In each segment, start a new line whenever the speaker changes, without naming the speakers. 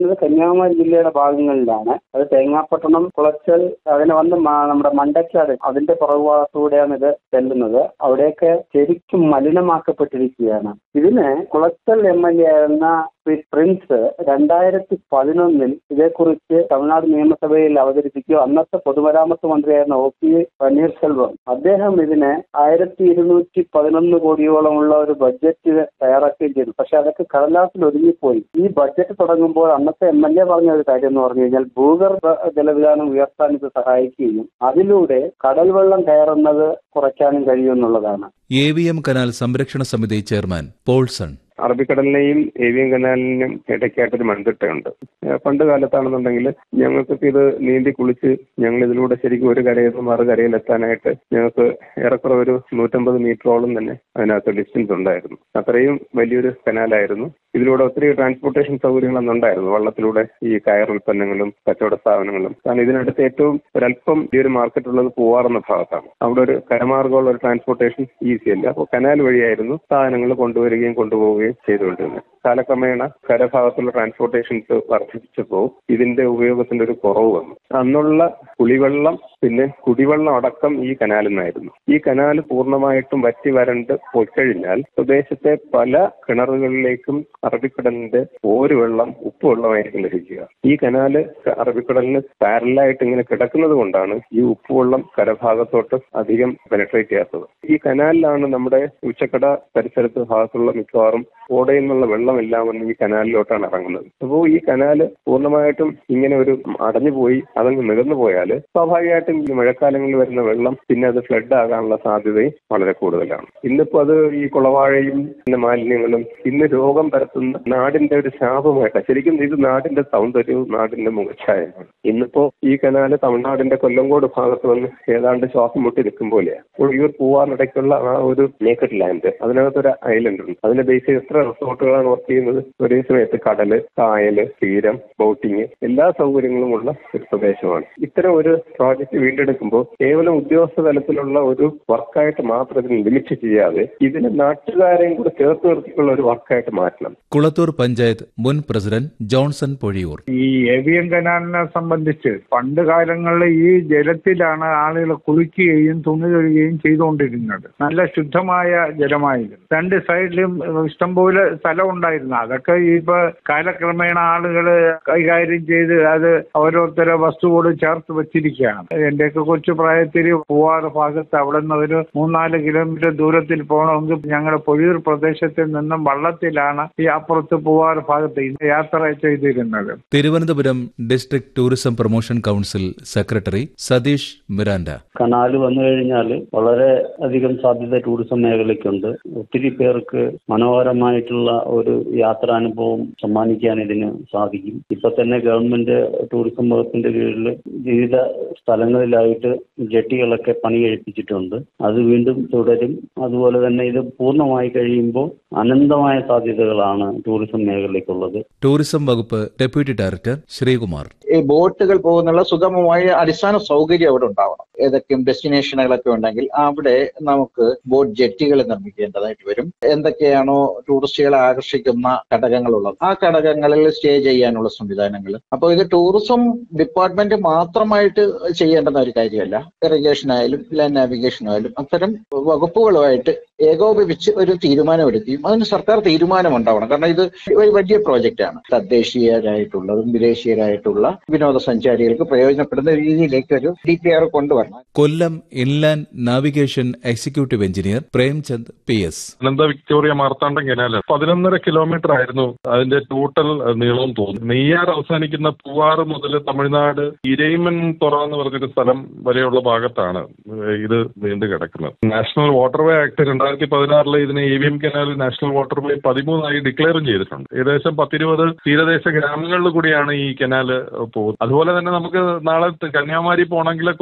ഇത് കന്യാകുമാരി ജില്ലയുടെ ഭാഗങ്ങളിലാണ് അത് തേങ്ങാപ്പട്ടണം കുളച്ചൽ അങ്ങനെ വന്ന് മ- നമ്മുടെ മണ്ടക്കാട് അതിന്റെ പുറകുഭാഗത്തൂടെയാണ് ഇത് ചെല്ലുന്നത് അവിടെയൊക്കെ ശരിക്കും മലിനമാക്കപ്പെട്ടിരിക്കുകയാണ് ഇതിന് കുളച്ചൽ എം എൽ എ ആയിരുന്ന ശ്രീ പ്രിൻസ് രണ്ടായിരത്തി പതിനൊന്നിൽ ഇതേക്കുറിച്ച് തമിഴ്നാട് നിയമസഭയിൽ അവതരിപ്പിക്കുകയോ അന്നത്തെ പൊതുമരാമത്ത് മന്ത്രിയായിരുന്ന ഒ പി പന്നീർസെൽവം അദ്ദേഹം ഇതിന് ആയിരത്തി ഇരുന്നൂറ്റി പതിനൊന്ന് കോടിയോളമുള്ള ഒരു ബഡ്ജറ്റ് തയ്യാറാക്കുകയും ചെയ്തു പക്ഷെ അതൊക്കെ കടലാസിൽ ഒതുങ്ങിപ്പോയി ഈ ബഡ്ജറ്റ് തുടങ്ങുമ്പോൾ അന്നത്തെ എം എൽ എ പറഞ്ഞ ഒരു കാര്യം എന്ന് പറഞ്ഞു കഴിഞ്ഞാൽ ഭൂഗർഭ ജലവിധാനം ഉയർത്താൻ ഇത് സഹായിക്കുകയും അതിലൂടെ കടൽ വെള്ളം കയറുന്നത് കുറയ്ക്കാനും കഴിയുമെന്നുള്ളതാണ്
എ വി എം കനാൽ സംരക്ഷണ സമിതി ചെയർമാൻ പോൾസൺ
അറബിക്കടലിനെയും ഏവിയൻ കനാലിനും ഇടയ്ക്കായിട്ടൊരു മൺതിട്ടയുണ്ട് ഏഹ് പണ്ട് കാലത്താണെന്നുണ്ടെങ്കിൽ ഞങ്ങൾക്കൊക്കെ ഇത് നീന്തി കുളിച്ച് ഞങ്ങൾ ഇതിലൂടെ ശരിക്കും ഒരു കരയിൽ നിന്ന് മറു കരയിലെത്താനായിട്ട് ഞങ്ങൾക്ക് ഏറെക്കുറെ ഒരു നൂറ്റമ്പത് മീറ്ററോളം തന്നെ അതിനകത്ത് ഡിസ്റ്റൻസ് ഉണ്ടായിരുന്നു അത്രയും വലിയൊരു കനാലായിരുന്നു ഇതിലൂടെ ഒത്തിരി ട്രാൻസ്പോർട്ടേഷൻ സൗകര്യങ്ങളൊന്നും ഉണ്ടായിരുന്നു വള്ളത്തിലൂടെ ഈ കയർ ഉൽപ്പന്നങ്ങളും കച്ചവട സ്ഥാപനങ്ങളും കാരണം ഇതിനടുത്ത് ഏറ്റവും ഒരല്പം ഈ ഒരു മാർക്കറ്റ് ഉള്ളത് പൂവാറുന്ന ഭാഗത്താണ് അവിടെ ഒരു കരമാർഗമുള്ള ഒരു ട്രാൻസ്പോർട്ടേഷൻ ഈസി അല്ല അപ്പോൾ കനാൽ വഴിയായിരുന്നു സാധനങ്ങൾ കൊണ്ടുവരികയും കൊണ്ടുപോവുകയും ചെയ്തുകൊണ്ടിരുന്നത് കാലക്രമേണ കരഭാഗത്തുള്ള ട്രാൻസ്പോർട്ടേഷൻസ് വർദ്ധിച്ചപ്പോൾ ഇതിന്റെ ഉപയോഗത്തിന്റെ ഒരു കുറവ് വന്നു അന്നുള്ള കുളിവെള്ളം പിന്നെ കുടിവെള്ളം അടക്കം ഈ കനാലിൽ നിന്നായിരുന്നു ഈ കനാൽ പൂർണ്ണമായിട്ടും വറ്റി വരണ്ട് പൊയ്ക്കഴിഞ്ഞാൽ പ്രദേശത്തെ പല കിണറുകളിലേക്കും അറബിക്കടലിന്റെ ഒരു വെള്ളം ഉപ്പ് വെള്ളമായിരിക്കും ലഭിക്കുക ഈ കനാല് അറബിക്കടലിന് പാരലായിട്ട് ഇങ്ങനെ കിടക്കുന്നത് കൊണ്ടാണ് ഈ ഉപ്പുവെള്ളം കരഭാഗത്തോട്ട് അധികം പെനട്രേറ്റ് ചെയ്യാത്തത് ഈ കനാലിലാണ് നമ്മുടെ ഉച്ചക്കട പരിസരത്ത് ഭാഗത്തുള്ള മിക്കവാറും ഓടയിൽ നിന്നുള്ള വെള്ളമെല്ലാം വന്ന് ഈ കനാലിലോട്ടാണ് ഇറങ്ങുന്നത് അപ്പോൾ ഈ കനാല് പൂർണ്ണമായിട്ടും ഇങ്ങനെ ഒരു അടഞ്ഞു പോയി അതങ്ങ് നികന്നു പോയാൽ സ്വാഭാവികമായിട്ടും ഈ മഴക്കാലങ്ങളിൽ വരുന്ന വെള്ളം പിന്നെ അത് ഫ്ലഡ് ആകാനുള്ള സാധ്യതയും വളരെ കൂടുതലാണ് ഇന്നിപ്പോ അത് ഈ കുളവാഴയും പിന്നെ മാലിന്യങ്ങളും ഇന്ന് രോഗം പരത്തുന്ന നാടിന്റെ ഒരു ശാപമായിട്ടാണ് ശരിക്കും ഇത് നാടിന്റെ സൗന്ദര്യവും നാടിന്റെ മുഖച്ഛായമാണ് ഇന്നിപ്പോ ഈ കനാല് തമിഴ്നാടിന്റെ കൊല്ലങ്കോട് ഭാഗത്ത് വന്ന് ഏതാണ്ട് ശ്വാസം മുട്ടി നിൽക്കും പോലെയാണ് ഒഴിയൂർ പൂവാറിനിടയ്ക്കുള്ള ആ ഒരു നേക്കഡ് ലാൻഡ് അതിനകത്തൊരു ഐലൻഡ് ഉണ്ട് അതിന്റെ ബേസ് ചെയ്ത് എത്ര റിസോർട്ടുകളാണ് വർക്ക് ചെയ്യുന്നത് ഒരേ സമയത്ത് കടല് കായല് തീരം ബോട്ടിങ് എല്ലാ സൗകര്യങ്ങളും ഉള്ള ഒരു പ്രദേശമാണ് ഇത്തരം ഒരു പ്രോജക്റ്റ് വീണ്ടെടുക്കുമ്പോൾ കേവലം ഉദ്യോഗസ്ഥ തലത്തിലുള്ള ഒരു വർക്കായിട്ട് മാത്രം ഇതിനെ ലിമിറ്റ് ചെയ്യാതെ ഇതിനെ നാട്ടുകാരെയും കൂടെ ചേർത്ത് നിർത്തിയുള്ള ഒരു വർക്കായിട്ട് മാറ്റണം
കുളത്തൂർ പഞ്ചായത്ത് മുൻ പ്രസിഡന്റ് ജോൺസൺ പൊഴിയൂർ
ഈ ഏവിയൻ കനാലിനെ സംബന്ധിച്ച് പണ്ട് കാലങ്ങളിൽ ഈ ജലത്തിലാണ് ആളുകൾ കുളിക്കുകയും തുണി കഴുകുകയും ചെയ്തുകൊണ്ടിരുന്നത് നല്ല ശുദ്ധമായ ജലമായിരുന്നു രണ്ട് സൈഡിലും ഇഷ്ടംപോലെ സ്ഥലം ഉണ്ടായിരുന്നു അതൊക്കെ ഇപ്പൊ കാലക്രമേണ ആളുകൾ കൈകാര്യം ചെയ്ത് അത് ഓരോരുത്തരെ വസ്തുവോട് ചേർത്ത് വെച്ചിരിക്കുകയാണ് എന്റെയൊക്കെ കൊച്ചു പ്രായത്തിൽ പൂവാറ് ഭാഗത്ത് അവിടെ നിന്ന് ഒരു മൂന്നാല് കിലോമീറ്റർ ദൂരത്തിൽ പോകണമെങ്കിൽ ഞങ്ങളുടെ പൊഴിയൂർ പ്രദേശത്തിൽ നിന്നും വള്ളത്തിലാണ് ഈ അപ്പുറത്ത് പൂവാറ് ഭാഗത്ത് ഇന്ന് യാത്ര ചെയ്തിരുന്നത്
Thiruvananthapuram district tourism promotion council secretary Satheesh Miranda
canal വന്നു കഴിഞ്ഞാൽ വളരെ അധികം സാധ്യത ടൂറിസം മേഖലയ്ക്കുണ്ട് ഒത്തിരി പേർക്ക് മനോഹരമായിട്ടുള്ള ഒരു യാത്രാനുഭവം സമ്മാനിക്കാൻ ഇതിന് സാധിക്കും ഇപ്പൊ തന്നെ ഗവൺമെന്റ് ടൂറിസം വകുപ്പിന്റെ കീഴിൽ വിവിധ സ്ഥലങ്ങളിലായിട്ട് ജെട്ടികളൊക്കെ പണി കഴിപ്പിച്ചിട്ടുണ്ട് അത് വീണ്ടും തുടരും അതുപോലെ തന്നെ ഇത് പൂർണ്ണമായി കഴിയുമ്പോൾ അനന്തമായ സാധ്യതകളാണ് ടൂറിസം മേഖലയ്ക്കുള്ളത്
ടൂറിസം വകുപ്പ് ഡെപ്യൂട്ടി ഡയറക്ടർ ശ്രീകുമാർ
ഈ ബോട്ടുകൾ പോകുന്നുള്ള സുഗമമായ അടിസ്ഥാന സൗകര്യം അവിടെ ഉണ്ടാവണം ഏതൊക്കെയും ഡെസ്റ്റിനേഷനുകളൊക്കെ ഉണ്ടെങ്കിൽ അവിടെ നമുക്ക് ബോട്ട് ജെട്ടികൾ നിർമ്മിക്കേണ്ടതായിട്ട് വരും എന്തൊക്കെയാണോ ടൂറിസ്റ്റുകളെ ആകർഷിക്കുന്ന ഘടകങ്ങളുള്ളത് ആ ഘടകങ്ങളിൽ സ്റ്റേ ചെയ്യാനുള്ള സംവിധാനങ്ങൾ അപ്പോൾ ഇത് ടൂറിസം ഡിപ്പാർട്ട്മെന്റ് മാത്രമായിട്ട് ചെയ്യേണ്ടുന്ന ഒരു കാര്യമല്ല ഇറിഗേഷൻ ആയാലും ലാൻഡ് നാവിഗേഷൻ ആയാലും അത്തരം വകുപ്പുകളുമായിട്ട് ഏകോപിപ്പിച്ച് ഒരു തീരുമാനമെടുക്കുകയും അതിന് സർക്കാർ തീരുമാനം ഉണ്ടാവണം കാരണം ഇത് ഒരു വലിയ പ്രോജക്റ്റ് ആണ് തദ്ദേശീയരായിട്ടുള്ളതും വിദേശീയരായിട്ടുള്ള വിനോദസഞ്ചാരികൾക്ക് പ്രയോജനപ്പെടുന്ന രീതിയിലേക്ക് ഒരു ഡി പി ആർ കൊണ്ടുവരണം
Kollam inland navigation executive engineer Premchand P S
Anantha Victoria Marthandam canal പതിനൊന്നര കിലോമീറ്റർ ആയിരുന്നു അതിന്റെ ടോട്ടൽ നീളവും തോന്നുന്നു നെയ്യാർ അവസാനിക്കുന്ന പൂവാറ് മുതൽ തമിഴ്നാട് ഇരയിമൻ തുറ എന്ന് പറഞ്ഞൊരു സ്ഥലം വരെയുള്ള ഭാഗത്താണ് ഇത് നീണ്ടു കിടക്കുന്നത് നാഷണൽ വാട്ടർവേ ആക്ട് രണ്ടായിരത്തി പതിനാറില് ഇതിനെ A V M canal national waterway പതിമൂന്നായി ഡിക്ലെയറും ചെയ്തിട്ടുണ്ട് ഏകദേശം പത്തിരുപത് തീരദേശ ഗ്രാമങ്ങളിൽ കൂടിയാണ് ഈ കനാല് പോകുന്നത് അതുപോലെ തന്നെ നമുക്ക് നാളെ കന്യാകുമാരി പോകണമെങ്കിൽ കോവളത്ത്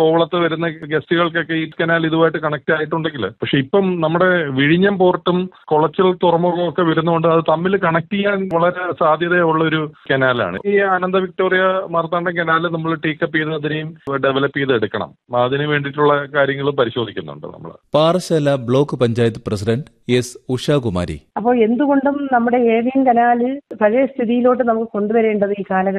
വരുന്ന ഗസ്റ്റുകൾക്കൊക്കെ ഈ കനാൽ ഇതുമായിട്ട് കണക്ട് ആയിട്ടുണ്ടെങ്കിൽ പക്ഷെ ഇപ്പം നമ്മുടെ വിഴിഞ്ഞം പോർട്ടും കുളച്ചൽ തുറമുഖവും ഒക്കെ വരുന്നതുകൊണ്ട് അത് തമ്മിൽ കണക്ട് ചെയ്യാൻ വളരെ സാധ്യതയുള്ള ഒരു കനാലാണ് ഈ ആനന്ദ വിക്ടോറിയ മാർത്താണ്ഡം കനാൽ നമ്മൾ ടേക്കപ്പ് ചെയ്ത് അതിനെയും ഡെവലപ്പ് ചെയ്ത് എടുക്കണം അതിന് വേണ്ടിയിട്ടുള്ള കാര്യങ്ങൾ പരിശോധിക്കുന്നുണ്ട് നമ്മൾ
Parassala block panchayat president S Ushakumari
അപ്പോൾ എന്തുകൊണ്ടും നമ്മുടെ ഏവിയൻ കനാല് പഴയ സ്ഥിതിയിലോട്ട് നമുക്ക് കൊണ്ടുവരേണ്ടത് ഈ കാലഘട്ടത്തിൽ